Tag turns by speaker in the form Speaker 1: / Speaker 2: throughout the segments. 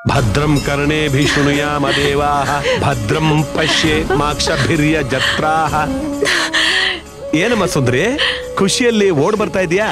Speaker 1: ಭದ್ರಂ ಕರ್ಣೇಭಿ ಶೃಣುಯಾಮ ದೇವಾಹ ಭದ್ರಂ ಪಶ್ಯೆ ಮಾಕ್ಷಭಿರ್ಯ ಜತ್ರಾಹ ಏನಮ್ಮ ಸುಂದ್ರಿ ಖುಷಿಯಲ್ಲಿ ಓಡ್ ಬರ್ತಾ ಇದೀಯಾ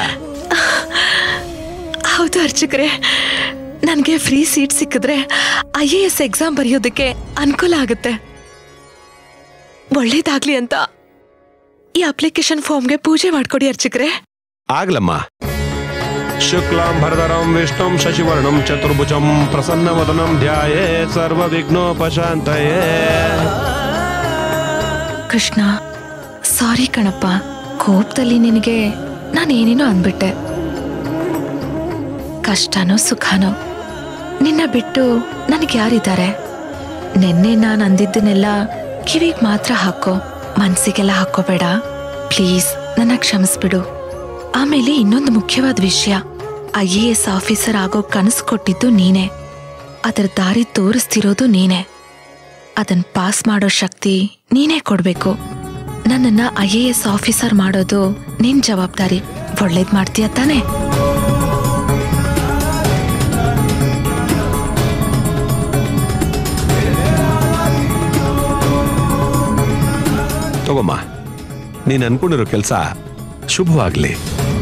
Speaker 2: ಹೌದು ಅರ್ಚಕರೇ ನನಗೆ ಫ್ರೀ ಸೀಟ್ ಸಿಕ್ಕಿದ್ರೆ ಐ ಎ ಎಸ್ ಎಕ್ಸಾಮ್ ಬರೆಯೋದಕ್ಕೆ ಅನುಕೂಲ ಆಗುತ್ತೆ ಒಳ್ಳೇದಾಗ್ಲಿ ಅಂತ ಈ ಅಪ್ಲಿಕೇಶನ್ ಫಾರ್ಮ್ಗೆ ಪೂಜೆ ಮಾಡ್ಕೊಡಿ ಅರ್ಚಕರೇ
Speaker 1: ಆಗ್ಲಮ್ಮ ಶುಕ್ಲಾಂ ಭರದರಂ ವಿಷ್ಣುಂ ಶಶಿವರ್ಣಂ ಚತುರ್ಭುಜಂ ಪ್ರಸನ್ನವದನಂ ಧ್ಯಾಯೇ ಸರ್ವ ವಿಘ್ನೋಪಶಾಂತಯೇ
Speaker 2: ಕೃಷ್ಣ ಸಾರಿ ಕಣಪ್ಪ ಕೋಪದಲ್ಲಿ ನಿನಗೆ ನಾನೇನೇನೋ ಅಂದ್ಬಿಟ್ಟೆ ಕಷ್ಟನೋ ಸುಖನೋ ನಿನ್ನ ಬಿಟ್ಟು ನನಗೆ ಯಾರಿದ್ದಾರೆ ನಿನ್ನೆ ನಾನು ಅಂದಿದ್ದನ್ನೆಲ್ಲ ಕಿವಿಗೆ ಮಾತ್ರ ಹಾಕೋ ಮನ್ಸಿಗೆಲ್ಲ ಹಾಕೋಬೇಡ ಪ್ಲೀಸ್ ನನ್ನ ಕ್ಷಮಿಸ್ಬಿಡು ಆಮೇಲೆ ಇನ್ನೊಂದು ಮುಖ್ಯವಾದ ವಿಷಯ ಐ ಎ ಎಸ್ ಆಫೀಸರ್ ಆಗೋ ಕನಸು ಕೊಟ್ಟಿದ್ದು ನೀನೇ ಅದರ ದಾರಿ ತೋರಿಸ್ತಿರೋದು ನೀನೇ ಅದನ್ ಪಾಸ್ ಮಾಡೋ ಶಕ್ತಿ ನೀನೇ ಕೊಡ್ಬೇಕು ನನ್ನನ್ನ ಐ ಎ ಎಸ್ ಆಫೀಸರ್ ಮಾಡೋದು ನಿನ್ ಜವಾಬ್ದಾರಿ ಒಳ್ಳೇದ್ ಮಾಡ್ತೀಯ ತಾನೇ
Speaker 1: ತಗೋಮ್ಮ ನೀನ್ ಅನ್ಕೊಂಡಿರೋ ಕೆಲಸ ಶುಭವಾಗ್ಲಿ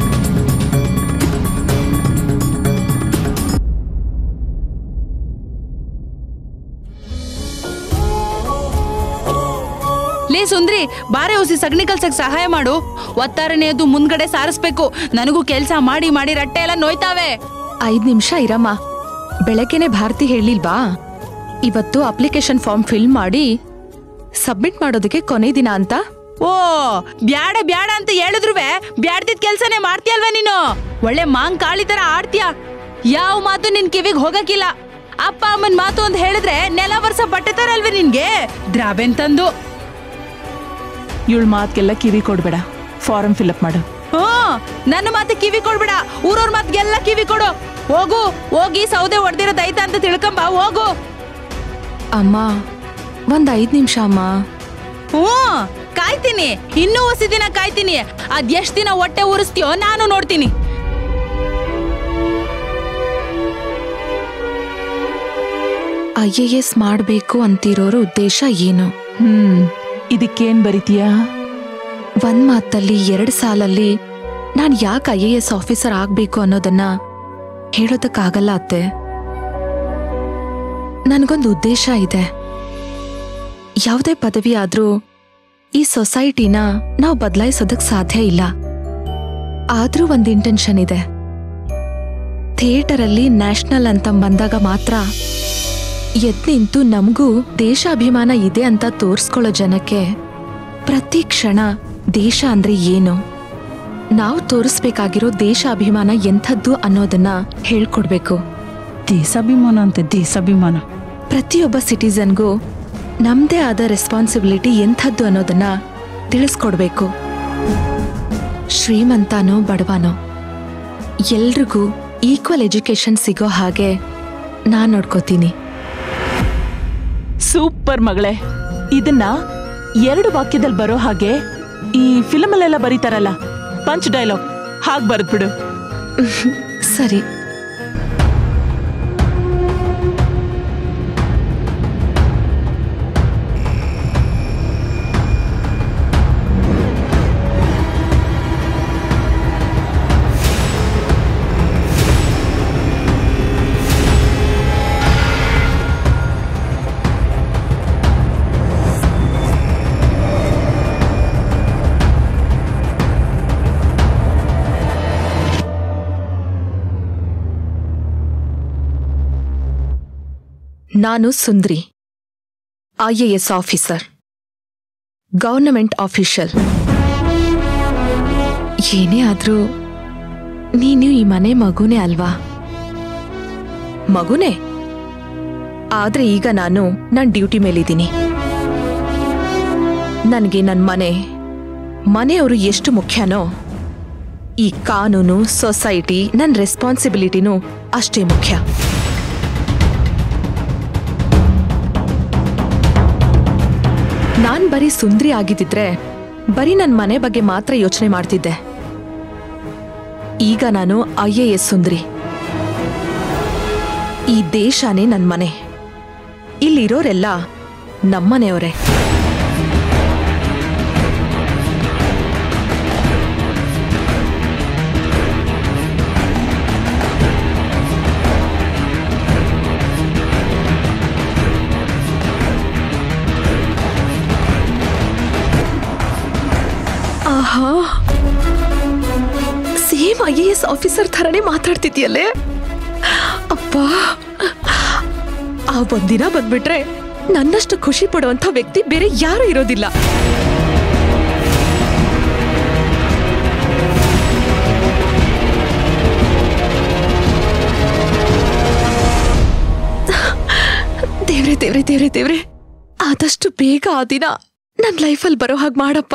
Speaker 3: ಲೇ ಸುಂದ್ರಿ ಬಾರೆ ಹೊಸಿ ಸಗಣಿ ಕಲ್ಸಕ್ ಸಹಾಯ ಮಾಡು ಒತ್ತಾರನೆಯದು ಮುಂದ್ಗಡೆ ಸಾರಿಸ್ಬೇಕು ನನಗೂ ಕೆಲ್ಸ ಮಾಡಿ ಮಾಡಿ ರಟ್ಟೆ ಎಲ್ಲ ನೋಯ್ತಾವೆ
Speaker 2: ಐದ್ ನಿಮಿಷ ಇರಮ್ಮ ಬೆಳಗ್ಗೆನೆ ಭಾರತಿ ಹೇಳಿಲ್ವಾ ಇವತ್ತು ಅಪ್ಲಿಕೇಶನ್ ಫಾರ್ಮ್ ಫಿಲ್ ಮಾಡಿ ಸಬ್ಮಿಟ್ ಮಾಡೋದಕ್ಕೆ ಕೊನೆ ದಿನ ಅಂತ
Speaker 3: ಓ ಬ್ಯಾಡ ಬ್ಯಾಡ ಅಂತ ಹೇಳಿದ್ರುವೆ ಬ್ಯಾಡ್ದಿದ್ ಕೆಲ್ಸನೇ ಮಾಡ್ತೀಯಲ್ವ ನೀನು ಒಳ್ಳೆ ಮಾಂಗ್ ಕಾಳಿ ತರ ಆಡ್ತೀಯ ಯಾವ ಮಾತು ನಿನ್ ಕಿವಿಗ್ ಹೋಗಕ್ಕಿಲ್ಲ ಅಪ್ಪ ಅಮ್ಮನ್ ಮಾತು ಅಂತ ಹೇಳಿದ್ರೆ ನೆಲ ವರ್ಷ ಬಟ್ಟೆ ತರಲ್ವೇ ನಿನ್ಗೆ ದ್ರಾಬೆನ್ ತಂದು
Speaker 4: ಇವಳ ಮಾತ್ಗೆಲ್ಲ ಕಿವಿ ಕೊಡ್ಬೇಡ ಫಾರಂ ಫಿಲ್ಅಪ್ ಮಾಡು
Speaker 3: ಹ್ಮ್ ನನ್ನ ಮಾತು ಕಿವಿ ಕೊಡ್ಬೇಡ ಊರವ್ರ ಮಾತ್ಗೆಲ್ಲ ಕಿವಿ ಕೊಡು ಹೋಗು ಹೋಗಿ ಸೌದೆ ಹೊಡೆದಿರೋದೈತ ಅಂತ ತಿಳ್ಕೊಂಬ ಹೋಗು
Speaker 2: ಅಮ್ಮ ಒಂದ್ ಐದ್ ನಿಮಿಷ ಅಮ್ಮ
Speaker 3: ಹ್ಮ್ ಕಾಯ್ತೀನಿ ಇನ್ನೂ ಹೊಸ ದಿನ ಕಾಯ್ತೀನಿ ಅದ್ ಎಷ್ಟ್ ದಿನ ಹೊಟ್ಟೆ ಉರಿಸ್ತೀಯೋ ನಾನು ನೋಡ್ತೀನಿ
Speaker 2: ಐ ಎ ಎಸ್ ಮಾಡ್ಬೇಕು ಅಂತಿರೋರ ಉದ್ದೇಶ ಏನು
Speaker 4: ಹ್ಮ್ ಇದಕ್ಕೇನ್ ಬರಿತೀಯಾ
Speaker 2: ಒಂದ್ ಮಾತಲ್ಲಿ ಎರಡ್ ಸಾಲಲ್ಲಿ ನಾನ್ ಯಾಕೆ ಐ ಎ ಎಸ್ ಆಫೀಸರ್ ಆಗ್ಬೇಕು ಅನ್ನೋದನ್ನ ಹೇಳೋದಕ್ಕಾಗಲ್ಲ ಅತ್ತೆ ನನ್ಗೊಂದು ಉದ್ದೇಶ ಇದೆ ಯಾವುದೇ ಪದವಿ ಆದ್ರೂ ಈ ಸೊಸೈಟಿನ ನಾವು ಬದಲಾಯಿಸೋದಕ್ ಸಾಧ್ಯ ಇಲ್ಲ ಆದ್ರೂ ಒಂದ್ ಇಂಟೆನ್ಷನ್ ಇದೆ ಥಿಯೇಟರ್ ಅಲ್ಲಿ ನ್ಯಾಷನಲ್ ಅಂತ ಬಂದಾಗ ಮಾತ್ರ ಎದ್ ನಿಂತು ನಮಗೂ ದೇಶಾಭಿಮಾನ ಇದೆ ಅಂತ ತೋರ್ಸ್ಕೊಳ್ಳೋ ಜನಕ್ಕೆ ಪ್ರತಿ ಕ್ಷಣ ದೇಶ ಅಂದ್ರೆ ಏನು ನಾವು ತೋರಿಸ್ಬೇಕಾಗಿರೋ ದೇಶಾಭಿಮಾನ ಎಂಥದ್ದು ಅನ್ನೋದನ್ನ ಹೇಳ್ಕೊಡ್ಬೇಕು
Speaker 4: ದೇಶಾಭಿಮಾನ ಅಂತೆ ದೇಶಾಭಿಮಾನ
Speaker 2: ಪ್ರತಿಯೊಬ್ಬ ಸಿಟಿಸನ್ಗೂ ನಮ್ದೇ ಆದ ರೆಸ್ಪಾನ್ಸಿಬಿಲಿಟಿ ಎಂಥದ್ದು ಅನ್ನೋದನ್ನ ತಿಳಿಸ್ಕೊಡ್ಬೇಕು ಶ್ರೀಮಂತನೋ ಬಡವನೋ ಎಲ್ರಿಗೂ ಈಕ್ವಲ್ ಎಜುಕೇಶನ್ ಸಿಗೋ ಹಾಗೆ ನಾನ್ ನೋಡ್ಕೋತೀನಿ
Speaker 4: ಸೂಪರ್ ಮಗಳೇ ಇದನ್ನ ಎರಡು ವಾಕ್ಯದಲ್ಲಿ ಬರೋ ಹಾಗೆ ಈ ಫಿಲ್ಮ್ ಅಲ್ಲೆಲ್ಲ ಬರೀತಾರಲ್ಲ ಪಂಚ್ ಡೈಲಾಗ್ ಹಾಗ್ ಬರ್ದ್ಬಿಡು
Speaker 2: ಸರಿ ನಾನು Sundari I A S officer government official ಏನೇ ಆದ್ರೂ ನೀನು ಈ ಮನೆ ಮಗುನೇ ಅಲ್ವಾ ಮಗುನೇ ಆದ್ರೆ ಈಗ ನಾನು ನನ್ನ ಡ್ಯೂಟಿ ಮೇಲಿದ್ದೀನಿ ನನಗೆ ನನ್ನ ಮನೆ ಮನೆಯವರು ಎಷ್ಟು ಮುಖ್ಯನೋ ಈ ಕಾನೂನು ಸೊಸೈಟಿ ನನ್ನ ರೆಸ್ಪಾನ್ಸಿಬಿಲಿಟಿನೂ ಅಷ್ಟೇ ಮುಖ್ಯ ನಾನ್ ಬರೀ ಸುಂದ್ರಿ ಆಗಿದ್ದಿದ್ರೆ ಬರೀ ನನ್ನ ಮನೆ ಬಗ್ಗೆ ಮಾತ್ರ ಯೋಚನೆ ಮಾಡ್ತಿದ್ದೆ ಈಗ ನಾನು ಐ ಎ ಎಸ್ ಸುಂದ್ರಿ ಈ ದೇಶನೇ ನನ್ ಮನೆ ಇಲ್ಲಿರೋರೆಲ್ಲ ನಮ್ಮನೆಯವರೇ ಆಹಾ same I A S officer ಥರನೇ ಮಾತಾಡ್ತಿದ್ಯಲ್ಲೇ ಅಪ್ಪ ಆ ಒಂದಿನ ಬಂದ್ಬಿಟ್ರೆ ನನ್ನಷ್ಟು ಖುಷಿ ಪಡುವಂತ ವ್ಯಕ್ತಿ ಬೇರೆ ಯಾರು ಇರೋದಿಲ್ಲ ದೇವ್ರೆ ದೇವ್ರೆ ದೇವ್ರೆ ದೇವ್ರೆ ಆದಷ್ಟು ಬೇಗ ಆ ದಿನ ನನ್ ಲೈಫಲ್ಲಿ ಬರೋ ಹಾಗೆ ಮಾಡಪ್ಪ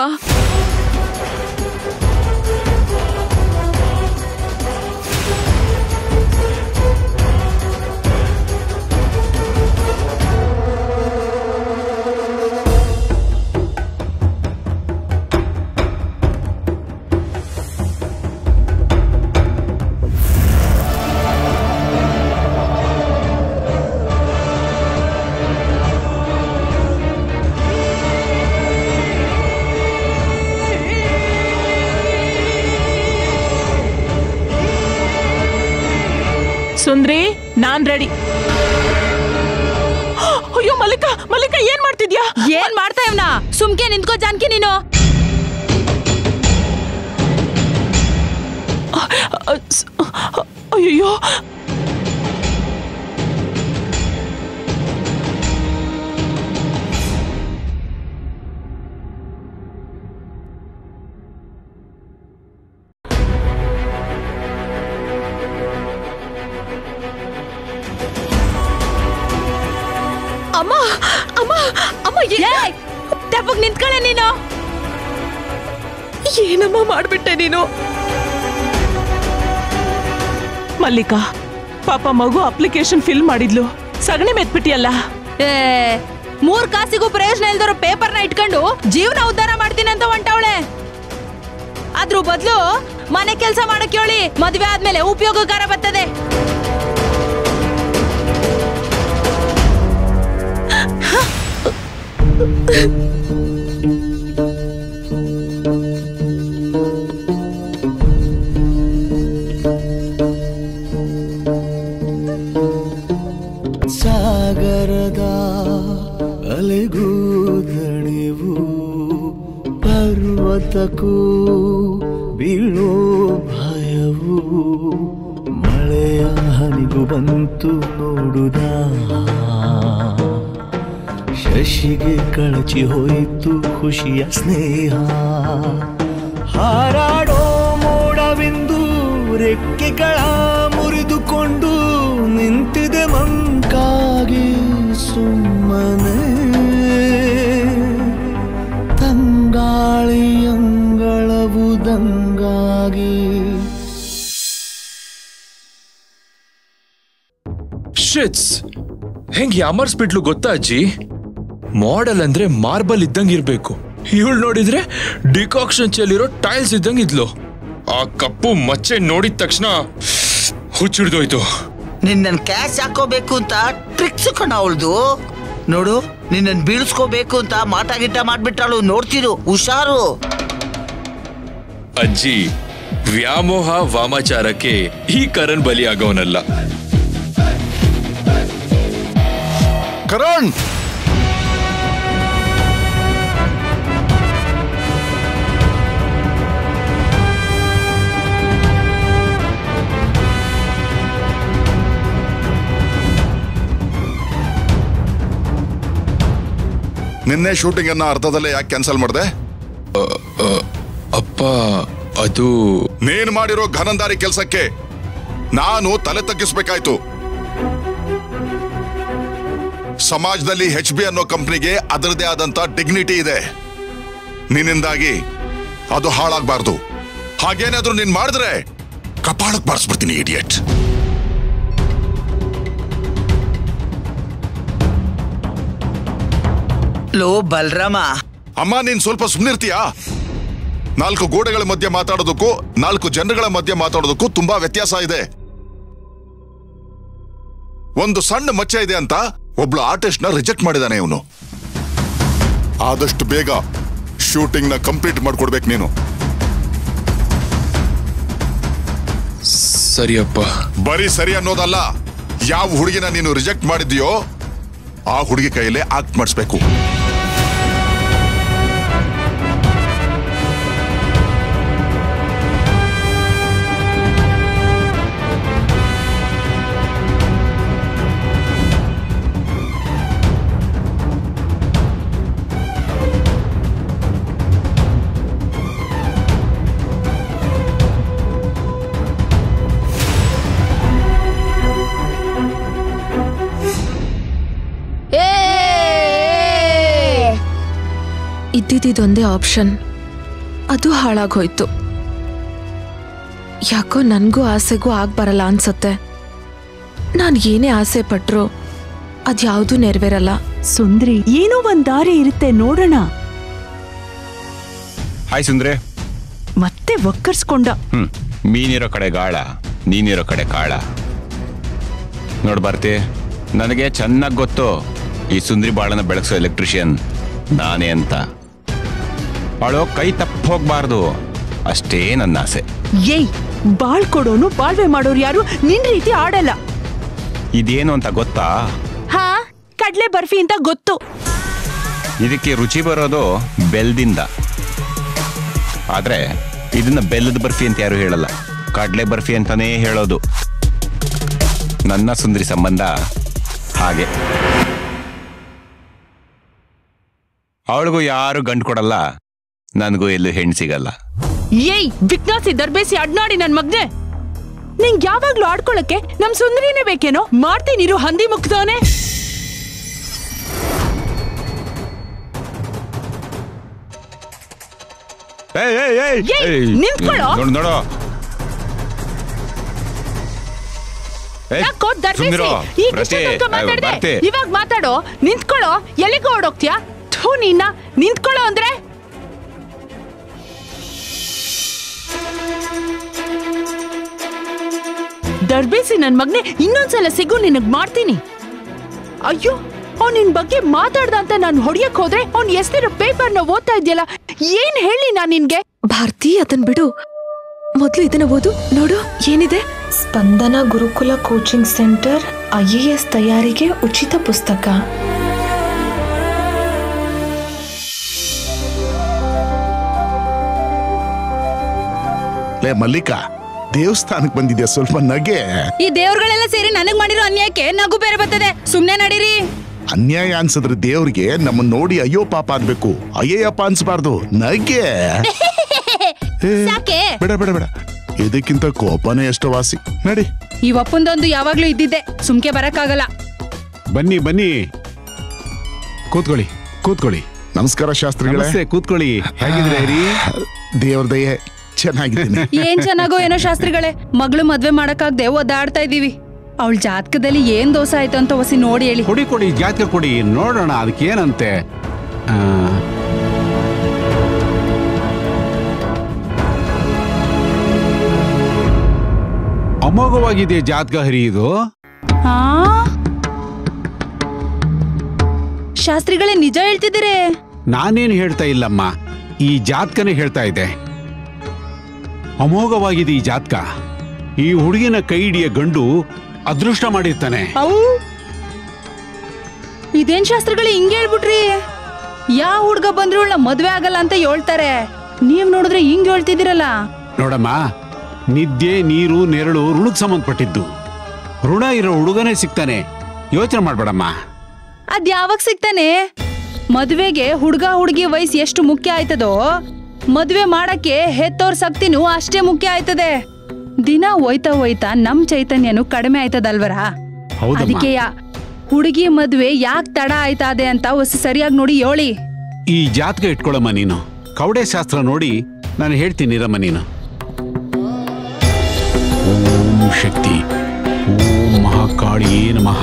Speaker 4: ಸುಂದ್ರಿ ನಾನ್ ರೆಡಿ ಅಯ್ಯೋ ಮಲ್ಲಿಕಾ ಮಲ್ಲಿಕಾ ಏನ್ ಮಾಡ್ತಿದ್ಯಾ
Speaker 3: ಏನ್ ಮಾಡ್ತಾ ಇವ್ನ ಸುಮ್ಕೆ ನಿಂತ್ಕೋ ಜಾನ್ಕಿ ನೀನು
Speaker 4: ಅಯ್ಯೋ
Speaker 2: ಅಮ್ಮ ಅಮ್ಮ ಅಮ್ಮ ಏ-
Speaker 3: ತೆಪ್ಪಗ್ ನಿಂತ್ಕೊಳ್ಳೆ ನೀನು
Speaker 2: ಏನಮ್ಮ ಮಾಡ್ಬಿಟ್ಟೆ ನೀನು
Speaker 4: ಮಲ್ಲಿಕಾ ಪಾಪ ಮಗು ಅಪ್ಲಿಕೇಶನ್ ಫಿಲ್ ಮಾಡಿದ್ಲು ಸಗಣಿ ಮೆತ್ಬಿಟ್ಟಿಯಲ್ಲ
Speaker 3: ಏ ಮೂರ್ ಕಾಸಿಗೂ ಪ್ರಯೋಜನ ಇಲ್ದಿರೋ ಪೇಪರ್ನ ಇಟ್ಕೊಂಡು ಜೀವನ ಉದ್ಧಾರ ಮಾಡ್ತೀನಿ ಅಂತ ಹೊಂಟವಳೆ ಅದ್ರ ಬದಲು ಮನೆ ಕೆಲಸ ಮಾಡಕ್ ಹೇಳಿ ಮದ್ವೆ ಆದ್ಮೇಲೆ ಉಪಯೋಗಕಾರ ಬರ್ತದೆ
Speaker 5: ಸಾಗರದ ಅಲೆಗೂ ದಣಿವು ಪರ್ವತಕ್ಕೂ ಬೀಳೋ ಭಯವು ಮಳೆಯ ಹನಿಗೂ ಬಂತು ನೋಡುದ ಶಶಿಗೆ ಕಳಚಿ ಹೋಯಿತು ಖುಷಿಯ ಸ್ನೇಹ ಹಾರಾಡೋ ಮೋಡವೆಂದು ರೆಕ್ಕೆಗಳ ಮುರಿದುಕೊಂಡು ನಿಂತಿದೆ ಮಂಕಾಗಿ ಸುಮ್ಮನೆ ತಂಗಾಳಿಯಂಗಳವು ದಂಗಾಗಿ
Speaker 6: ಶಿಟ್ಸ್ ಹೆಂಗ್ ಯಾಮರ್ಸ್ಬಿಟ್ಲು ಗೊತ್ತಾ ಅಜ್ಜಿ ಮಾಡೆಲ್ ಅಂದ್ರೆ ಮಾರ್ಬಲ್ ಇದ್ದಂಗ್ ಇರ್ಬೇಕು ಇವಳು ನೋಡಿದ್ರೆ ಡಿಕಾಕ್ಷನ್ ಚೆಲ್ಲಿರೋ ಟೈಲ್ಸ್ ಇದ್ದಂಗ್ ಇದ್ಲು ಆ ಕಪ್ಪು ಮಚ್ಚೆ ನೋಡಿದ ತಕ್ಷಣ ಹುಚ್ಚಿಡ್ದೋಯ್ತು
Speaker 7: ನಿನ್ನನ್ ಕ್ಯಾಶ್ ಹಾಕೋಬೇಕು ಅಂತ ಟ್ರಿಕ್ಸ್ ಕಣ ಅವಳ್ದು ನೋಡು ನಿನ್ನನ್ ಬೀಳ್ಸ್ಕೋಬೇಕು ಅಂತ ಮಾಟ ಗಿಟ್ಟ ಮಾಡ್ಬಿಟ್ಟಾಳು ನೋಡ್ತಿರು ಹುಷಾರು
Speaker 6: ಅಜ್ಜಿ ವ್ಯಾಮೋಹ ವಾಮಾಚಾರಕ್ಕೆ ಈ ಕರಣ್ ಬಲಿಯಾಗವನಲ್ಲ
Speaker 8: ಕರಣ್ ನಿನ್ನೆ ಶೂಟಿಂಗ್ ಅನ್ನ ಅರ್ಧದಲ್ಲೇ ಯಾಕೆ ಕ್ಯಾನ್ಸಲ್ ಮಾಡಿದೆ
Speaker 6: ಅಪ್ಪ ಅದು
Speaker 8: ನೀನ್ ಮಾಡಿರೋ ಘನಂದಾರಿ ಕೆಲಸಕ್ಕೆ ನಾನು ತಲೆ ತಗ್ಗಿಸ್ಬೇಕಾಯ್ತು ಸಮಾಜದಲ್ಲಿ ಹೆಚ್ ಬಿ ಅನ್ನೋ ಕಂಪ್ನಿಗೆ ಅದರದೇ ಆದಂತ ಡಿಗ್ನಿಟಿ ಇದೆ ನಿನ್ನಿಂದಾಗಿ ಅದು ಹಾಳಾಗಬಾರ್ದು ಹಾಗೇನಾದ್ರೂ ನೀನ್ ಮಾಡಿದ್ರೆ ಕಪಾಳಕ್ ಬಾರಿಸ್ಬಿಡ್ತೀನಿ ಇಡಿಯಟ್
Speaker 7: ಲೋ ಬಲ್ರಾಮ
Speaker 8: ಅಮ್ಮ ನೀನ್ ಸ್ವಲ್ಪ ಸುಮ್ನಿರ್ತೀಯಾ ನಾಲ್ಕು ಗೋಡೆಗಳ ಮಧ್ಯೆ ಮಾತಾಡೋದಕ್ಕೂ ನಾಲ್ಕು ಜನಗಳ ಮಧ್ಯೆ ಮಾತಾಡೋದಕ್ಕೂ ತುಂಬಾ ವ್ಯತ್ಯಾಸ ಇದೆ ಒಂದು ಸಣ್ಣ ಮಚ್ಚ ಇದೆ ಅಂತ ಒಬ್ಳು ಆರ್ಟಿಸ್ಟ್ ನ ರಿಜೆಕ್ಟ್ ಮಾಡಿದಾನೆ ಇವನು ಆದಷ್ಟು ಬೇಗ ಶೂಟಿಂಗ್ ನ ಕಂಪ್ಲೀಟ್ ಮಾಡ್ಕೊಡ್ಬೇಕು ನೀನು
Speaker 6: ಸರಿಯಪ್ಪ
Speaker 8: ಬರೀ ಸರಿ ಅನ್ನೋದಲ್ಲ ಯಾವ ಹುಡುಗಿನ ನೀನು ರಿಜೆಕ್ಟ್ ಮಾಡಿದ್ಯೋ ಆ ಹುಡುಗಿ ಕೈಯಲ್ಲೇ ಆಕ್ಟ್ ಮಾಡಿಸ್ಬೇಕು
Speaker 2: ಇದ್ದಿದ್ದೊಂದೇ ಆಪ್ಷನ್ ಅದು ಹಾಳಾಗೋಯ್ತು ಯಾಕೋ ನನಗೂ ಆಸೆಗೂ ಆಗ್ಬರಲ್ಲ ಅನ್ಸತ್ತೆ ನಾನು ಏನೇ ಆಸೆ ಪಟ್ರು ಅದ್ಯಾವುದೂ ನೆರವೇರಲ್ಲ
Speaker 9: ಸುಂದ್ರಿ ಏನೋ ಒಂದ್ ದಾರಿ ಇರುತ್ತೆ ನೋಡೋಣ
Speaker 10: ಹಾಯ್ ಸುಂದ್ರೆ
Speaker 9: ಮತ್ತೆ ಒಕ್ಕರ್ಸ್ಕೊಂಡ
Speaker 10: ಹ್ಮ್ ಮೀನಿರೋ ಕಡೆ ಗಾಳ ನೀನಿರೋ ಕಡೆ ಕಾಳ ನೋಡ್ ಬರ್ತಿ ನನಗೆ ಚೆನ್ನಾಗಿ ಗೊತ್ತು ಈ ಸುಂದ್ರಿ ಬಾಳನ ಬೆಳಗ್ಸೋ ಎಲೆಕ್ಟ್ರಿಷಿಯನ್ ನಾನೇ ಅಂತ ಅವಳು ಕೈ ತಪ್ಪ ಹೋಗ್ಬಾರ್ದು ಅಷ್ಟೇ ನನ್ನ ಆಸೆ
Speaker 9: ಏಯ್ ಬಾಳ್ ಕೊಡೋನು ಬಾಳ್ವೆ ಮಾಡೋರು ಯಾರು ನಿನ್ ರೀತಿ ಆಡಲ್ಲ
Speaker 10: ಇದೇನು ಅಂತ ಗೊತ್ತಾ
Speaker 9: ಹಾ ಕಡ್ಲೆ ಬರ್ಫಿ ಅಂತ ಗೊತ್ತು
Speaker 10: ಇದಕ್ಕೆ ರುಚಿ ಬರೋದು ಬೆಲ್ದಿಂದ ಆದ್ರೆ ಇದನ್ನ ಬೆಲ್ಲದ ಬರ್ಫಿ ಅಂತ ಯಾರು ಹೇಳಲ್ಲ ಕಡ್ಲೆ ಬರ್ಫಿ ಅಂತಾನೇ ಹೇಳೋದು ನನ್ನ ಸುಂದರಿ ಸಂಬಂಧ ಹಾಗೆ ಅವಳಿಗೂ ಯಾರು ಗಂಡು ಕೊಡಲ್ಲ ನನಗೂ ಎಲ್ಲೂ ಹೆಣ್ಣು ಸಿಗಲ್ಲ
Speaker 9: ಏಯ್ ವಿಕ್ನಾಸಿ ದರ್ಬೇಸಿ ಅಡ್ನಾಡಿ ನನ್ ಮಗ್ನೆ ನಿಂಗ್ ಯಾವಾಗ್ಲೂ ಆಡ್ಕೊಳಕ್ಕೆ ನಮ್ ಸುಂದರಿನೇ ಬೇಕೇನೋ ಮಾಡ್ತೀನಿರು ಹಂದಿ ಮುಕ್ತವನೆ
Speaker 10: ಏಯ್, ಏಯ್, ಏಯ್,
Speaker 9: ಏಯ್,
Speaker 10: ಏಯ್.
Speaker 9: ನಿಂತ್ಕೊಳ್ಳೋ.
Speaker 10: ನೋಡು ನೋಡು ಏಯ್,
Speaker 9: ಯಾಕೋ ದರ್ಬೇಸಿ
Speaker 10: ಸುಮ್ನಿರು.
Speaker 9: ಈಗ
Speaker 10: ಪ್ರತಿ,
Speaker 9: ಇಷ್ಟೊತ್ತಂಕ ಮಾತಾಡ್ದೆ
Speaker 10: ಬರ್ತಿ.
Speaker 9: ಇವಾಗ ಮಾತಾಡೋ ನಿಂತ್ಕೊಳ್ಳೋ ಎಲ್ಲಿಗೂ ಓಡೋಗ್ತೀಯಾ ಥೂ ನೀನ ನಿಂತ್ಕೊಳ್ಳೋ ಅಂದ್ರೆ ದರ್ಬೇಸಿ ನನ್ ಮಗ್ನೆ ಇನ್ನೊಂದ್ಸಲ ಸಿಗು ನಿನಗ್ ಮಾಡ್ತೀನಿ ಅಯ್ಯೋ ಅವ್ನ್ ನಿನ್ ಬಗ್ಗೆ ಮಾತಾಡ್ದ ಅಂತ ನಾನು ಹೊಡಿಯಕ್ ಹೋದ್ರೆ ಅವ್ನ್ ಎಸ್ತಿರೋ ಪೇಪರ್ನ ಓದ್ತಾ ಇದ್ಯಲ್ಲ ಏನ್ ಹೇಳಿ ನಾನ್ ನಿನ್ಗೆ
Speaker 2: ಭಾರತಿ ಅದನ್ ಬಿಡು ಮೊದ್ಲು ಇದನ್ನ ಓದು ನೋಡು ಏನಿದೆ Spandana Gurukula coaching centre I A S ತಯಾರಿಗೆ ಉಚಿತ ಪುಸ್ತಕ
Speaker 11: ಲೇ ಮಲ್ಲಿಕಾ ದೇವಸ್ಥಾನಕ್ಕೆ ಬಂದಿದ್ಯಾ ಸ್ವಲ್ಪ ನಗೆ
Speaker 3: ಈ ದೇವ್ರುಗಳೆಲ್ಲ ಸೇರಿ ನನಗ್ ಮಾಡಿರೋ ಅನ್ಯಾಯಕ್ಕೆ ನಗು ಬೇರೆ ಬರ್ತದೆ ಸುಮ್ನೆ ನಡೀರಿ
Speaker 11: ಅನ್ಯಾಯ ಅನ್ಸಿದ್ರೆ ದೇವ್ರಿಗೆ ನಮ್ಮನ್ನ ನೋಡಿ ಅಯ್ಯೋ ಪಾಪ ಅನ್ಬೇಕು ಅಯ್ಯಯ್ಯಪ್ಪ ಅನ್ಸ್ಬಾರ್ದು ನಗೆ ಏ,
Speaker 3: ಸಾಕೆ
Speaker 11: ಬೇಡ ಬೇಡ ಬೇಡ ಇದಕ್ಕಿಂತ ಕೋಪನೇ ಎಷ್ಟೋ ವಾಸಿ ನಡಿ
Speaker 3: ಈ ಒಪ್ಪಂದೊಂದು ಯಾವಾಗ್ಲೂ ಇದ್ದಿದ್ದೆ ಸುಮ್ಕೆ ಬರಕ್ಕಾಗಲ್ಲ
Speaker 12: ಬನ್ನಿ ಬನ್ನಿ ಕೂತ್ಕೊಳ್ಳಿ ಕೂತ್ಕೊಳ್ಳಿ
Speaker 11: ನಮಸ್ಕಾರ ಶಾಸ್ತ್ರಿಗಳೇ
Speaker 12: ನಮಸ್ತೆ ಕೂತ್ಕೊಳ್ಳಿ ಹೇಗಿದ್ರೆ ರೀ
Speaker 11: ದೇವ್ರ ದಯೆ ಚೆನ್ನಾಗಿದ್ದೀನಿ
Speaker 3: ಏನ್ ಚೆನ್ನಾಗೋ ಏನೋ ಶಾಸ್ತ್ರಿಗಳೇ ಮಗಳು ಮದ್ವೆ ಮಾಡಕ್ಕಾಗ್ದೆ ಒದ್ದಾಡ್ತಾ ಇದೀವಿ ಅವಳ ಜಾತಕದಲ್ಲಿ ಏನ್ ದೋಷ ಆಯ್ತು ಅಂತ ಹೊಸಿ ನೋಡಿ ಹೇಳಿ
Speaker 12: ಕೊಡಿ ಕೊಡಿ ಜಾತಕ ಕೊಡಿ ನೋಡೋಣ ಅದಕ್ಕೇನಂತೆ ಆ, ಅಮೋಘವಾಗಿದೆ ಜಾತಕ ಹರಿ ಇದು
Speaker 3: ಹಾ ಶಾಸ್ತ್ರಿಗಳೇ ನಿಜ ಹೇಳ್ತಿದ್ದೀರಿ
Speaker 12: ನಾನೇನು ಹೇಳ್ತಾ ಇಲ್ಲಮ್ಮ ಈ ಜಾತಕನೇ ಹೇಳ್ತಾ ಇದೆ ಅಮೋಘವಾಗಿದೆ ಈ ಜಾತಕ ಈ ಹುಡುಗಿನ ಕೈ ಹಿಡಿಯ ಗಂಡು ಅದೃಷ್ಟ ಮಾಡಿರ್ತಾನೆ
Speaker 3: ಅವು ಇದೇನ್ ಶಾಸ್ತ್ರಿಗಳೇ ಹಿಂಗ್ ಹೇಳ್ಬಿಟ್ರಿ ಯಾವ ಹುಡ್ಗ ಬಂದ್ರು ಇವ್ಳ್ನ ಮದ್ವೆ ಆಗಲ್ಲ ಅಂತ ಹೇಳ್ತಾರೆ ನೀವ್ ನೋಡಿದ್ರೆ ಹಿಂಗ್ ಹೇಳ್ತಿದ್ದೀರಲ್ಲ
Speaker 12: ನೋಡಮ್ಮ ನಿದ್ದೆ ನೀರು ನೆರಳು ಋಣಕ್ಕೆ ಸಂಬಂಧಪಟ್ಟಿದ್ದು ಋಣ ಇರೋ ಹುಡುಗನೇ ಸಿಗ್ತಾನೆ ಯೋಚನೆ ಮಾಡ್ಬೇಡಮ್ಮ
Speaker 3: ಅದ್ ಯಾವಾಗ ಸಿಗ್ತಾನೆ ಮದ್ವೆಗೆ ಹುಡ್ಗ ಹುಡ್ಗಿ ವಯಸ್ಸು ಎಷ್ಟು ಮುಖ್ಯ ಆಯ್ತದೋ ಮದ್ವೆ ಮಾಡಕ್ಕೆ ಹೆತ್ತೋರ್ ಶಕ್ತಿನೂ ಅಷ್ಟೇ ಮುಖ್ಯ ಆಯ್ತದೆ ದಿನ ಹೋಯ್ತಾ ಹೋಯ್ತಾ ನಮ್ ಚೈತನ್ಯನು ಕಡಿಮೆ ಆಯ್ತದಲ್ವರ
Speaker 12: ಹೌದಮ್ಮ.
Speaker 3: ಅದಕ್ಕೆಯ ಹುಡುಗಿ ಮದ್ವೆ ಯಾಕೆ ತಡ ಆಯ್ತಾದೆ ಅಂತ ಹೊಸ ಸರಿಯಾಗಿ ನೋಡಿ ಹೇಳಿ
Speaker 12: ಈ ಜಾತಕ ಇಟ್ಕೊಳಮ್ಮ ನೀನು ಕವಡೆ ಶಾಸ್ತ್ರ ನೋಡಿ ನಾನು ಹೇಳ್ತೀನಿ ರಮ್ಮ ನೀನು ಓಂ ಶಕ್ತಿ ಓಂ ಮಹಾಕಾಳಿ ನಮಃ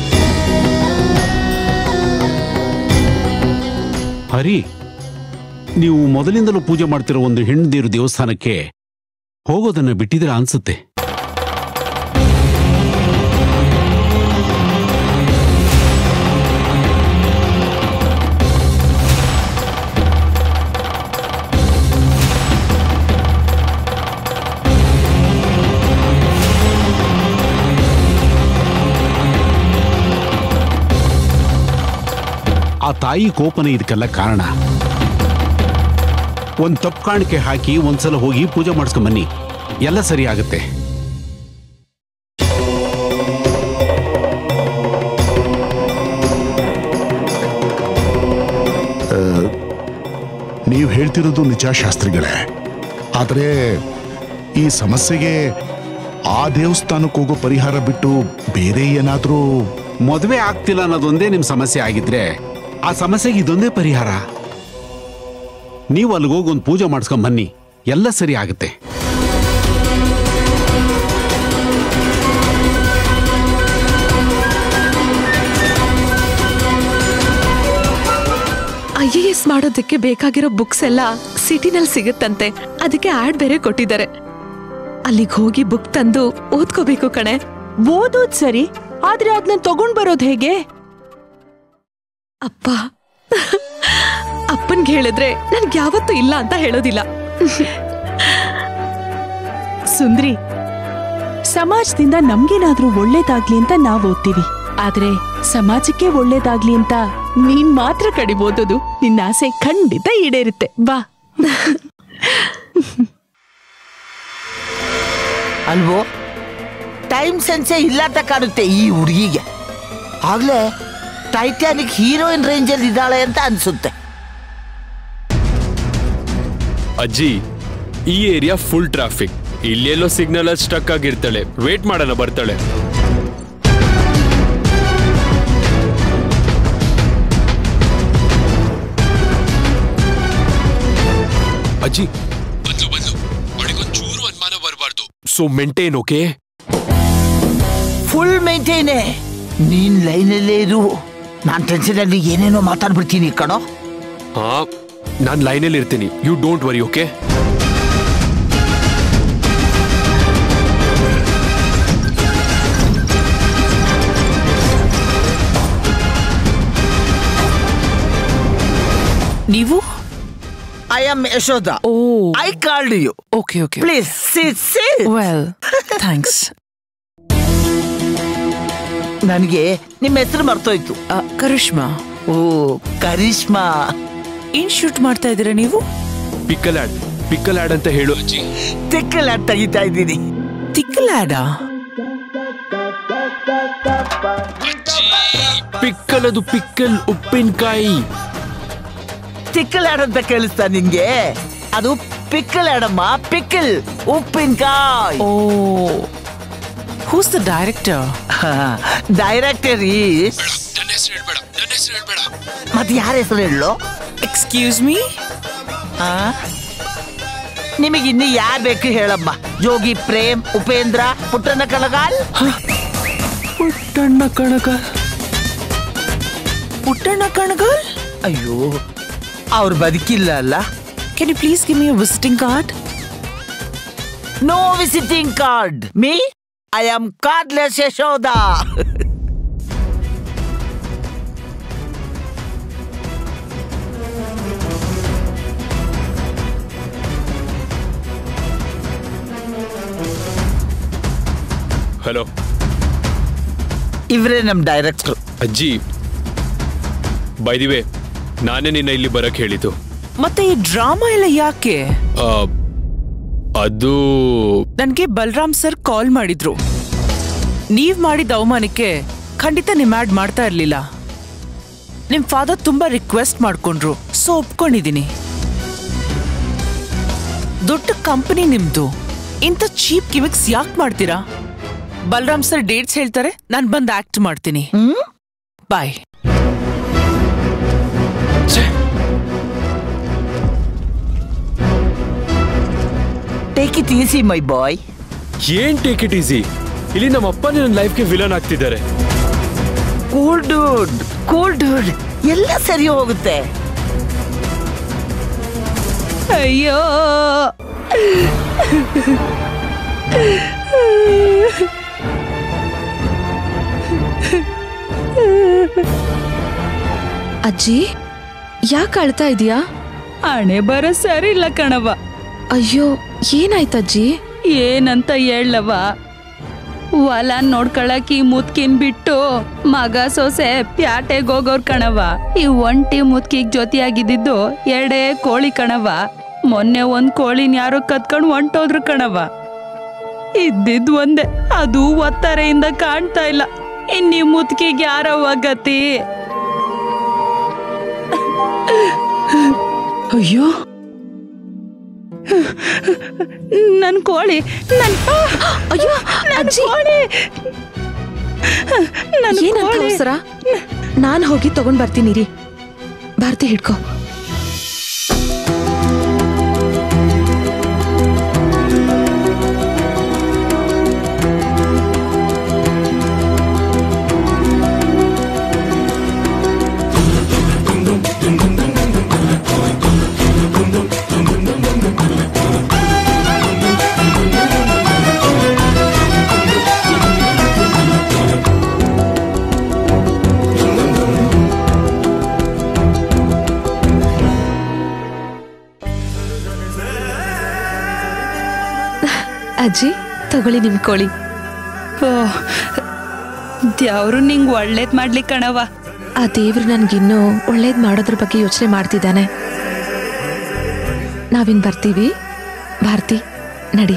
Speaker 12: ಹರಿ ನೀವು ಮೊದಲಿಂದಲೂ ಪೂಜೆ ಮಾಡ್ತಿರೋ ಒಂದು ಹೆಣ್ಣು ದೇವಸ್ಥಾನಕ್ಕೆ ಹೋಗೋದನ್ನ ಬಿಟ್ಟಿದ್ರೆ ಅನ್ಸುತ್ತೆ ಆ ತಾಯಿ ಕೋಪನೆ ಇದಕ್ಕೆಲ್ಲ ಕಾರಣ ಒಂದ್ ತಪ್ಪು ಕಾಣಿಕೆ ಹಾಕಿ ಒಂದ್ಸಲ ಹೋಗಿ ಪೂಜೆ ಮಾಡಿಸ್ಕೊಂಡ್ ಬನ್ನಿ ಎಲ್ಲ ಸರಿ ಆಗುತ್ತೆ
Speaker 11: ನೀವು ಹೇಳ್ತಿರೋದು ನಿಜ ಶಾಸ್ತ್ರಿಗಳೇ ಆದರೆ ಈ ಸಮಸ್ಯೆಗೆ ಆ ದೇವಸ್ಥಾನಕ್ಕೆ ಹೋಗೋ ಪರಿಹಾರ ಬಿಟ್ಟು ಬೇರೆ ಏನಾದ್ರೂ
Speaker 12: ಮದುವೆ ಆಗ್ತಿಲ್ಲ ಅನ್ನೋದೊಂದೇ ನಿಮ್ ಸಮಸ್ಯೆ ಆಗಿದ್ರೆ ಆ ಸಮಸ್ಯೆಗೆ ಇದೊಂದೇ ಪರಿಹಾರ ನೀವು ಅಲ್ಲಿಗೆ ಹೋಗಿ ಒಂದು ಪೂಜೆ ಮಾಡಿಸ್ಕೊಂಡ್ ಬನ್ನಿ ಎಲ್ಲ ಸರಿ ಆಗುತ್ತೆ
Speaker 2: ಐ ಎ ಎಸ್ ಮಾಡೋದಕ್ಕೆ ಬೇಕಾಗಿರೋ ಬುಕ್ಸ್ ಎಲ್ಲ ಸಿಟಿನಲ್ಲಿ ಸಿಗುತ್ತಂತೆ ಅದಕ್ಕೆ ಆಡ್ ಬೇರೆ ಕೊಟ್ಟಿದ್ದಾರೆ ಅಲ್ಲಿಗೆ ಹೋಗಿ ಬುಕ್ ತಂದು ಓದ್ಕೋಬೇಕು ಕಣೆ
Speaker 9: ಓದೋದ್ ಸರಿ ಆದ್ರೆ ಅದನ್ನ ತಗೊಂಡ್ ಬರೋದ್ ಹೇಗೆ
Speaker 2: ಅಪ್ಪ ಅಪ್ಪನ್ಗೆ ಹೇಳಿದ್ರೆ ನನ್ಗೆ ಯಾವತ್ತೂ ಇಲ್ಲ ಅಂತ ಹೇಳೋದಿಲ್ಲ
Speaker 9: ಸುಂದ್ರಿ ಸಮಾಜದಿಂದ ನಮ್ಗೇನಾದ್ರೂ ಒಳ್ಳೇದಾಗ್ಲಿ ಅಂತ ನಾವ್ ಓದ್ತೀವಿ ಆದ್ರೆ ಸಮಾಜಕ್ಕೆ ಒಳ್ಳೇದಾಗ್ಲಿ ಅಂತ ನೀನ್ ಮಾತ್ರ ಕಡಿಮೆ ಓದೋದು ನಿನ್ನ ಆಸೆ ಖಂಡಿತ ಈಡೇರುತ್ತೆ ಬಾ
Speaker 7: ಅಲ್ವೋ ಟೈಮ್ ಸೆನ್ಸೇ ಇಲ್ಲ ಅಂತ ಕಾಣುತ್ತೆ ಈ ಹುಡುಗಿಗೆ ಆಗ್ಲೇ ಟೈಟ್ಯಾನಿಕ್ ಹೀರೋಯಿನ್ ರೇಂಜಲ್ಲಿ ಇದ್ದಾಳೆ ಅಂತ ಅನ್ಸುತ್ತೆ
Speaker 6: ಅಜ್ಜಿ ಈ ಏರಿಯಾ ಫುಲ್ ಟ್ರಾಫಿಕ್ ಇಲ್ಲೆಲ್ಲೋ ಸಿಗ್ನಲ್ ಅಲ್ಲಿ ಸ್ಟಕ್ ಆಗಿರ್ತಾಳೆ ವೇಟ್ ಮಾಡೋಣ ಬರ್ತಾಳೆ ಅಜ್ಜಿ ಬಂದ್ಲು ಬಂದ್ಲು ಅವಳಿಗೊಂದು ಚೂರು ಅನುಮಾನ ಬರಬಾರ್ದು ಸೊ ಮೇಂಟೈನ್ ಓಕೆ
Speaker 7: ಫುಲ್ ಮೇಂಟೈನೆ ನೀನ್ ಲೈನಲ್ಲೇ ಇರು ನಾನ್ ಟೆನ್ಷನ್ ಅಲ್ಲಿ ಏನೇನೋ ಮಾತಾಡ್ಬಿಡ್ತೀನಿ ಕಣೋ
Speaker 6: ಹಾ ನಾನು ಲೈನಲ್ಲಿ ಇರ್ತೀನಿ ಯು ಡೋಂಟ್ ವರಿ ಓಕೆ
Speaker 9: ನೀವು
Speaker 7: I am Yashoda
Speaker 9: oh
Speaker 7: I called you
Speaker 9: okay okay
Speaker 7: please sit sit
Speaker 9: well thanks
Speaker 7: ನನಗೆ ನಿಮ್ಮ ಹೆಸರು ಮರ್ತೋಯ್ತು
Speaker 9: ಕರಿಷ್ಮಾ
Speaker 7: ಓ ಕರಿಷ್ಮಾ
Speaker 9: ಏನ್ ಶೂಟ್ ಮಾಡ್ತಾ ಇದ್ದೀರಾ ನೀವು
Speaker 6: ಪಿಕ್ಕಲ್ ಆಡ್ ಪಿಕ್ಕಲ್ ಆಡ್ ಅಂತ ಹೇಳು ಅಜ್ಜಿ
Speaker 7: ತಿಕ್ಕಲ್ ತೆಗಿತಾ ಇದ್ದೀನಿ
Speaker 9: ತಿಕ್ಕಲಾಡ
Speaker 6: ಪಿಕ್ಕಲ್ ಅದು ಪಿಕ್ಕಲ್ ಉಪ್ಪಿನಕಾಯಿ
Speaker 7: ತಿಕ್ಕಲ್ ಆಡ್ ಅಂತ ಕೇಳಿಸ್ತಾ ನಿನ್ಗೆ ಅದು ಪಿಕ್ಕಲ್ ಆಡಮ್ಮ ಪಿಕ್ಕಲ್ ಉಪ್ಪಿನಕಾಯಿ
Speaker 9: oh who's the director
Speaker 7: director is
Speaker 6: ನನ್ನ ಹೆಸರು ಹೇಳ್ಬೇಡ ನನ್ನ ಹೆಸರು ಹೇಳ್ಬೇಡ
Speaker 7: ಮತ್ತೆ ಯಾರ ಹೆಸರು ಹೇಳೋ
Speaker 9: ಎಕ್ಸ್ಕ್ಯೂಸ್ ಮೀ
Speaker 7: ನಿಮಗೆ ಇನ್ನು ಯಾರು ಬೇಕು ಹೇಳಮ್ಮ ಜೋಗಿ ಪ್ರೇಮ್ ಉಪೇಂದ್ರ ಪುಟ್ಟಣ್ಣ ಕಣಗಾಲ್
Speaker 9: ಪುಟ್ಟಣ್ಣ ಕಣಗಲ್ ಪುಟ್ಟಣ್ಣ ಕಣಗಲ್
Speaker 7: ಅಯ್ಯೋ ಅವ್ರು ಬದುಕಿಲ್ಲ ಅಲ್ಲ
Speaker 9: can you please give me visiting card
Speaker 7: no visiting card me I am cardless Yashoda
Speaker 6: hello
Speaker 7: ಇವರೇ ನಮ್ ಡೈರೆಕ್ಟರ್
Speaker 6: ಅಜ್ಜಿ ಬೈದಿವೆ ನಾನೇ ನಿನ್ನ ಇಲ್ಲಿ ಬರಕ್ ಹೇಳಿದ್ದು
Speaker 9: ಮತ್ತೆ ಈ ಡ್ರಾಮಾ ಎಲ್ಲ ಯಾಕೆ
Speaker 6: ಆ, ಅದು
Speaker 9: ನನ್ಗೆ ಬಲರಾಮ್ ಸರ್ ಕಾಲ್ ಮಾಡಿದ್ರು ನೀವ್ ಮಾಡಿದ ಅವಮಾನಕ್ಕೆ ಖಂಡಿತ ನಿಮ್ ಆಡ್ ಮಾಡ್ತಾ ಇರ್ಲಿಲ್ಲ ನಿಮ್ ಫಾದರ್ ತುಂಬಾ ರಿಕ್ವೆಸ್ಟ್ ಮಾಡ್ಕೊಂಡ್ರು ಸೊ ಒಪ್ಕೊಂಡಿದೀನಿ ದೊಡ್ಡ ಕಂಪನಿ ನಿಮ್ದು ಇಂಥ ಚೀಪ್ ಗಿಮಿಕ್ಸ್ ಯಾಕೆ ಮಾಡ್ತೀರಾ ಬಲರಾಮ್ ಸರ್ ಡೇಟ್ಸ್ ಹೇಳ್ತಾರೆ ನಾನ್ ಬಂದ್ ಆಕ್ಟ್ ಮಾಡ್ತೀನಿ boy
Speaker 7: take it easy my boy
Speaker 6: ಏನ್ ಟೇಕ್ ಇಟ್ ಈಸಿ ಇಲ್ಲಿ ನಮ್ಮ ಅಪ್ಪ ನನ್ನ ಲೈಫ್ಗೆ ವಿಲನ್ ಆಗ್ತಿದ್ದಾರೆ
Speaker 7: ಕೂಲ್ ಡೂಡ್ ಕೂಲ್ ಡೂಡ್ ಎಲ್ಲ ಸರಿ ಹೋಗುತ್ತೆ
Speaker 3: ಅಯ್ಯೋ
Speaker 2: ಅಜ್ಜಿ ಯಾಕೆ ಅಳ್ತಾ ಇದೀಯಾ
Speaker 3: ಹಣೆ ಬರ ಸರಿ ಇಲ್ಲ ಕಣವ
Speaker 2: ಅಯ್ಯೋ ಏನಾಯ್ತಜ್ಜಿ
Speaker 3: ಏನಂತ ಹೇಳವ ಹೊಲ ನೋಡ್ಕೊಳಕ್ ಈ ಮುತ್ಕಿನ್ ಬಿಟ್ಟು ಮಗ ಸೊಸೆ ಪ್ಯಾಟೆಗ್ ಹೋಗೋರ್ ಕಣವ ಈ ಒಂಟಿ ಮುತ್ಕಿಗ್ ಜೊತೆಯಾಗಿದ್ದಿದ್ದು ಎರಡೇ ಕೋಳಿ ಕಣವ ಮೊನ್ನೆ ಒಂದ್ ಕೋಳಿನ ಯಾರೋ ಕತ್ಕೊಂಡ್ ಹೊಂಟೋದ್ರು ಕಣವ ಇದ್ದಿದ್ ಒಂದೇ ಅದು ಒತ್ತಾರೆಯಿಂದ ಕಾಣ್ತಾ ಇಲ್ಲ ಇನ್ನಿ ಮುತ್ಕಿಗೆ ಯಾರವ್ವ ಗತಿ ಅಯ್ಯೋ ನನ್ ಕೋಳಿ ನನ್
Speaker 2: ಅಯ್ಯೋ ಅಜ್ಜಿ
Speaker 3: ಕೋಳಿ ನನ್
Speaker 2: ಏನಂತ
Speaker 3: ಕೋಳಿ
Speaker 2: ಅವಸರ ನಾನ್ ಹೋಗಿ ತಗೊಂಡ್ ಬರ್ತೀನಿ ರೀ ಭಾರತಿ ಹಿಡ್ಕೋ ಅಜ್ಜಿ ತಗೊಳ್ಳಿ ನಿಮ್ ಕೋಳಿ
Speaker 3: ದೇವ್ರು ನಿಂಗ್ ಒಳ್ಳೇದ್ ಮಾಡ್ಲಿ ಕಣವ
Speaker 2: ಆ ದೇವ್ರು ನನ್ಗಿನ್ನೂ ಒಳ್ಳೇದ್ ಮಾಡೋದ್ರ ಬಗ್ಗೆ ಯೋಚನೆ ಮಾಡ್ತಿದ್ದಾನೆ ನಾವಿನ್ ಬರ್ತೀವಿ ಭಾರತಿ ನಡಿ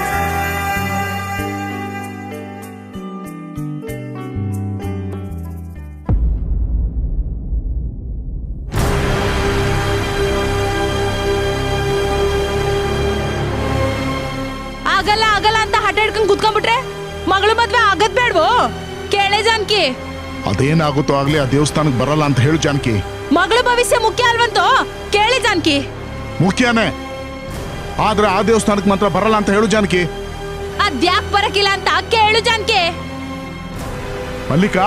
Speaker 3: ಆಗಲ್ಲ ಆಗಲ್ಲ ಅಂತ ಹಠ ಹಿಡ್ಕೊಂಡ್ ಕುತ್ಕೊಂಡ್ಬಿಟ್ರೆ ಮಗಳು ಮದ್ವೆ ಆಗದ್ ಬೇಡ್ವೋ ಕೇಳೆ ಜಾನ್ಕಿ
Speaker 11: ಅದೇನಾಗುತ್ತೋ ಆಗ್ಲಿ ಆ ದೇವಸ್ಥಾನಕ್ಕೆ ಬರಲ್ಲ ಅಂತ ಹೇಳು ಜಾನಕಿ
Speaker 3: ಮಗಳ ಭವಿಷ್ಯ ಮುಖ್ಯ ಅಲ್ವಂತೋ ಕೇಳಿ ಜಾನ್ಕಿ
Speaker 11: ಮುಖ್ಯನೇ ಆದ್ರೆ ಆ ದೇವಸ್ಥಾನಕ್ಕೆ ಮಾತ್ರ ಬರಲ್ಲ ಅಂತ ಹೇಳು ಜಾನಕಿ
Speaker 3: ಅದ್ಯಾಕ್ ಬರಕಿಲ್ಲ ಅಂತ ಕೇಳು ಜಾನ್ಕಿ
Speaker 11: ಮಲ್ಲಿಕಾ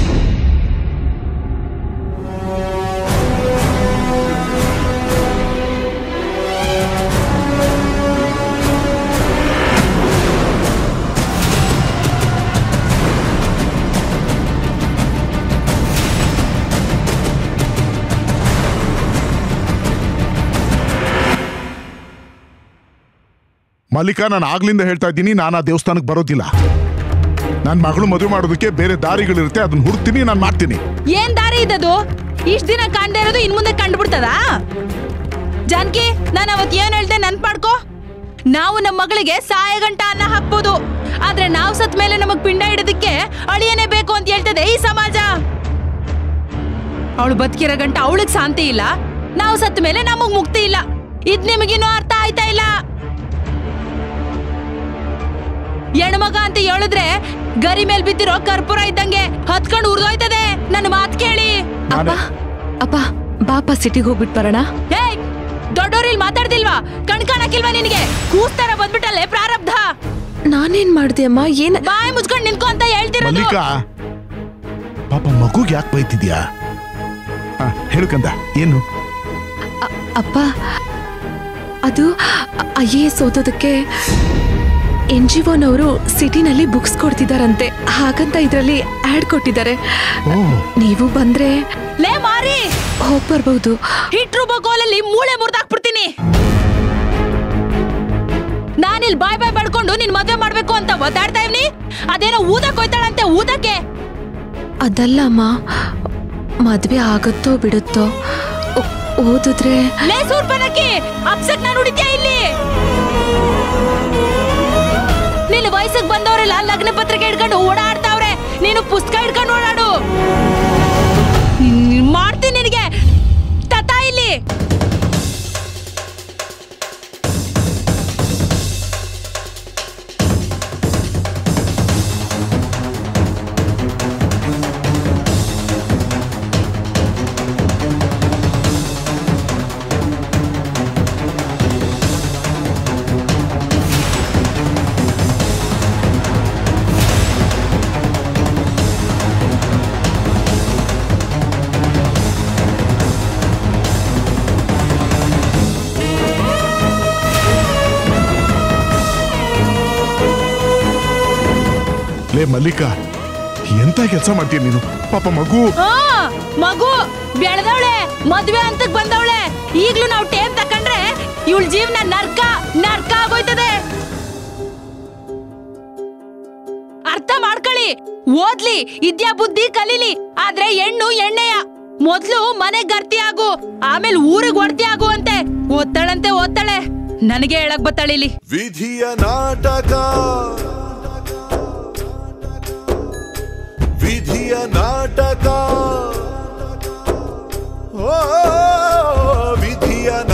Speaker 11: ಮಲ್ಲಿಕಾ ನಾನು ಆಗ್ಲಿಂದ ಹೇಳ್ತಾ ಇದ್ದೀನಿ ನಾನು ಆ ದೇವಸ್ಥಾನಕ್ಕೆ ಬರೋದಿಲ್ಲ ನನ್ನ ಮಗಳು ಮದುವೆ ಮಾಡೋದಕ್ಕೆ ಬೇರೆ ದಾರಿಗಳಿರುತ್ತೆ ಅದನ್ನ ಹುಡುಕ್ತೀನಿ ನಾನು ಮಾಡ್ತೀನಿ
Speaker 3: ಏನ್ ದಾರಿ ಇದ್ದದು ಇಷ್ಟ ದಿನ ಕಾಣ್ದೇ ಇರೋದು ಇನ್ ಮುಂದೆ ಕಂಡುಬಿಡ್ತದ ಜಾನ್ಕಿ ನಾನು ಅವತ್ ಏನ್ ಹೇಳ್ದೆ ನೆನ್ಪ್ ಮಾಡ್ಕೋ ನಾವು ನಮ್ಮ ಮಗಳಿಗೆ ಸಾಯ ಗಂಟ ಅನ್ನ ಹಾಕ್ಬೋದು ಆದ್ರೆ ನಾವ್ ಸತ್ ಮೇಲೆ ನಮಗ್ ಪಿಂಡ ಇಡೋದಕ್ಕೆ ಅಳಿಯನೇ ಬೇಕು ಅಂತ ಹೇಳ್ತದೆ ಈ ಸಮಾಜ ಅವಳು ಬದುಕಿರೋ ಗಂಟ ಅವಳಿಗೆ ಶಾಂತಿ ಇಲ್ಲ ನಾವು ಸತ್ತ ಮೇಲೆ ನಮಗ್ ಮುಕ್ತಿ ಇಲ್ಲ ಇದ್ ನಿಮಗಿನ್ನೂ ಅರ್ಥ ಆಯ್ತಾ ಇಲ್ಲ ಹೆಣ್ಮಗ ಅಂತ ಹೇಳಿದ್ರೆ ಗರಿ ಮೇಲ್ ಬಿದ್ದಿರೋ ಕರ್ಪೂರ ಇದ್ದಂಗೆ ಹತ್ಕೊಂಡು ಉರ್ದೋಯ್ತದೆ ನನ್ನ ಮಾತ್ ಕೇಳಿ
Speaker 2: ಅಪ್ಪ ಅಪ್ಪ ಬಾಪ ಸಿಟಿಗೆ ಹೋಗ್ಬಿಟ್ ಬರೋಣ
Speaker 3: ಏಯ್ ದೊಡ್ಡೋರಿಲ್ ಮಾತಾಡ್ದಿಲ್ವಾ ಕಣ್ ಕಾಣಕ್ಕಿಲ್ವಾ ನಿನಗೆ ಕೂಸ್ತಾರ ಬಂದ್ಬಿಟ್ಟಲ್ಲೇ ಪ್ರಾರಬ್ಧ
Speaker 2: ನಾನೇನ್ ಮಾಡ್ದೆ ಅಮ್ಮ ಏನ್
Speaker 3: ಬಾಯಿ ಮುಚ್ಕೊಂಡ್ ನಿನ್ಕೋ ಅಂತ ಹೇಳ್ತಿರೋದು
Speaker 11: ಮಲ್ಲಿಕಾ ಪಾಪ ಮಗುಗೆ ಯಾಕೆ ಬೈತಿದ್ಯಾ ಆ, ಹೇಳು ಕಂದ ಏನು
Speaker 2: ಅಪ್ಪ ಅದು ಐ ಎ ಎಸ್ ಓದೋದಕ್ಕೆ ಎನ್ ಜಿ ಒನವರು ಸಿಟಿನಲ್ಲಿ ಬುಕ್ಸ್ ಕೊಡ್ತಿದಾರಂತೆ ಹಾಗಂತ ಇದ್ರಲ್ಲಿ ಆಡ್ ಕೊಟ್ಟಿದ್ದಾರೆ ನೀವು ಬಂದ್ರೆ
Speaker 3: ಲೇ ಮಾರಿ
Speaker 2: ಹೋಗ್ ಬರ್ಬಹುದು
Speaker 3: ಹಿಟ್ರು ಬಗೋಲಲ್ಲಿ ಮೂಳೆ ಮುರ್ದಾಕ್ಬಿಡ್ತೀನಿ ನಾನಿಲ್ ಬಾಯ್ ಬಾಯ್ ಬಡ್ಕೊಂಡು ನಿನ್ ಮದ್ವೆ ಮಾಡ್ಬೇಕು ಅಂತ ಒದ್ದಾಡ್ತಾ ಇವ್ನಿ ಅದೇನೋ ಊದಕ್ ಹೋಯ್ತಾಳಂತೆ ಊದಕ್ಕೆ
Speaker 2: ಅದಲ್ಲ ಅಮ್ಮ ಮದ್ವೆ ಆಗುತ್ತೋ ಬಿಡುತ್ತೋ ಓ- ಓದಿದ್ರೆ
Speaker 3: ಲೇ ಸೂರ್ಪನಕ್ಕಿ ಅಪ್ಸೆಟ್ ನಾನು ಹುಡಿತ್ಯಾ ಇಲ್ಲಿ ನಿನ್ನ ವಯಸ್ಸಿಗೆ ಬಂದವರೆಲ್ಲ ಲಗ್ನ ಪತ್ರಿಕೆ ಹಿಡ್ಕೊಂಡು ಓಡಾಡ್ತಾವ್ರೆ ನೀನು ಪುಸ್ತಕ ಹಿಡ್ಕೊಂಡು ಓಡಾಡು ನಿನ್- ಮಾಡ್ತೀನಿ ನಿನಗೆ ತತಾ ಇಲ್ಲಿ
Speaker 11: ಲೇ ಮಲ್ಲಿಕ ಎಂತ ಕೆಲಸ ಮಾಡ್ತೀಯ ನೀನು ಪಾಪ ಮಗು
Speaker 3: ಆ, ಮಗು ಬೆಳೆದವಳೆ ಮದ್ವೆ ಅಂತಕ್ ಬಂದವಳೆ ಈಗ್ಲೂ ನಾವು ಟೇಮ್ ತಕೊಂಡ್ರೆ ಇವಳ ಜೀವನ ನರ್ಕ ನರ್ಕ ಆಗೋಯ್ತದೆ ಅರ್ಥ ಮಾಡ್ಕೊಳ್ಳಿ ಓದ್ಲಿ ಇದ್ಯಾ ಬುದ್ಧಿ ಕಲೀಲಿ ಆದ್ರೆ ಹೆಣ್ಣು ಎಣ್ಣೆಯ ಮೊದ್ಲು ಮನೆಗ್ ಗರ್ತಿ ಆಗು ಆಮೇಲೆ ಊರಿಗ್ ಒಡ್ತಿ ಆಗು ಅಂತೆ ಓದ್ತಾಳಂತೆ ಓದ್ತಾಳೆ ನನಗೆ ಹೇಳಕ್ ಬತ್ತಾಳಿಲಿ
Speaker 13: ವಿಧಿಯ ನಾಟಕ ವಿಧಿಯ ನಾಟಕ ಓ ವಿಧಿಯ